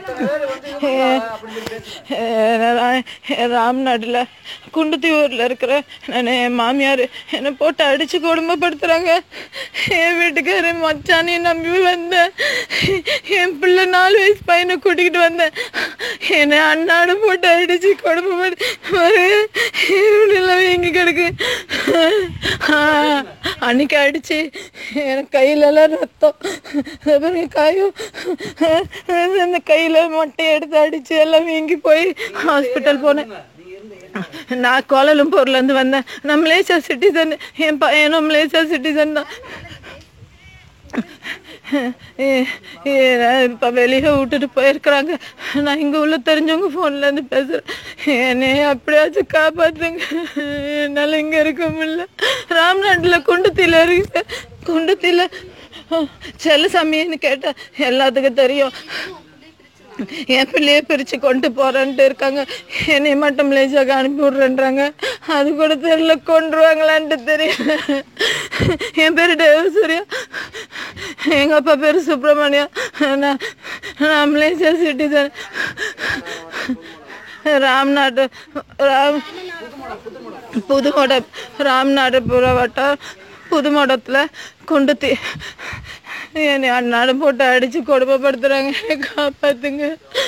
ராம்நாட்டில் குண்டுத்தியூரில் இருக்கிற நான் என் மாமியார் என்னை போட்டு அடித்து கொடுமைப்படுத்துகிறாங்க என் வீட்டுக்காரர் மச்சானையும் நம்பி வந்தேன் என் பிள்ளை நாலு வயசு பையனை கூட்டிக்கிட்டு வந்தேன் என்னை அண்ணாடு போட்டு அடித்து கொடுமைப்படுத்தி இவ்வளோ எங்கே கிடக்கு அன்னைக்கு அடிச்சு எனக்கு கையிலலாம் ரத்தம் இதோ பாருங்க காயும் அந்த கையில் மட்டை எடுத்து அடிச்சு எல்லாம் வீங்கி போய் ஹாஸ்பிட்டல் போனேன் நான் கோலலம்பூர்லேருந்து வந்தேன் நான் மலேசியா சிட்டிசன் என் பையனும் மலேசியா சிட்டிசன் தான் இப்போ வெளியே விட்டுட்டு போயிருக்கிறாங்க நான் இங்கே உள்ள தெரிஞ்சவங்க ஃபோன்லேருந்து பேசுகிறேன் என்னை அப்படியாச்சும் காப்பாற்றுங்க என்னால் இங்கே இருக்க முடியல ராம்நாட்டில் குண்டத்தில இருக்கு குண்டத்தில செல்லசாமின்னு கேட்டால் எல்லாத்துக்கும் தெரியும் என் பிள்ளைய பிரித்து கொண்டு போகிறேன்ட்டு இருக்காங்க என்னை மட்டும் மலேசியாவுக்கு அனுப்பி விட்றேன்றாங்க அது கூட தெரியல கொண்டுருவாங்களான்ட்டு தெரியல என் பேர் தேவசூர்யா எங்கள் அப்பா பேர் சுப்பிரமணியம் நான் நான் மலேசியா சிட்டிசன் ராம்நாடு ராம் புதுமோட ராம்நாடுபுர வட்டம் புதுமோடத்தில் குண்டுத்தி என்னை அண்ணாடு போட்டு அடித்து கொடுமைப்படுத்துகிறாங்க என்னை காப்பாற்றுங்க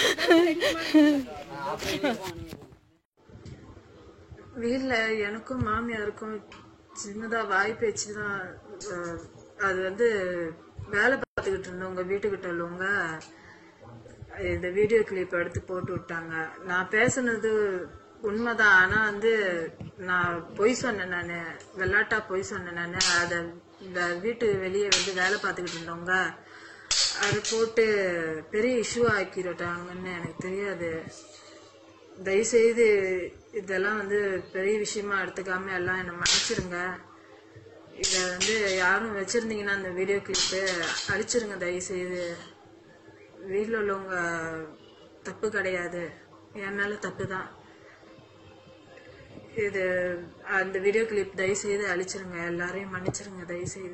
வீட்டில் எனக்கும் மாமியாருக்கும் சின்னதாக வாய் பேச்சு தான் அஹ், அது வந்து வேலை பார்த்துக்கிட்டு இருந்தவங்க வீட்டுக்கிட்ட உள்ளவங்க இந்த வீடியோ கிளிப் எடுத்து போட்டு விட்டாங்க நான் பேசுனது உண்மைதான் ஆனா வந்து நான் பொய் சொன்னேன் நான் விளாட்டா பொய் சொன்னேன் நான் அதை இந்த வீட்டு வெளியே வந்து வேலை பார்த்துக்கிட்டு இருந்தவங்க அதை போட்டு பெரிய இஷ்யூ ஆக்கிட்டாங்கன்னு எனக்கு தெரியாது தயவுசெய்து இதெல்லாம் வந்து பெரிய விஷயமா எடுத்துக்காம எல்லாம் என்னை மன்னிச்சிருங்க இதை வந்து யாரும் வச்சிருந்தீங்கன்னா அந்த வீடியோ கிளிப்பு அழிச்சிருங்க தயவுசெய்து வீட்டில் உள்ளவங்க தப்பு கிடையாது என் மேல தப்பு தான் இது அந்த வீடியோ கிளிப் தயவுசெய்து அழிச்சிருங்க எல்லாரையும் மன்னிச்சிருங்க தயவுசெய்து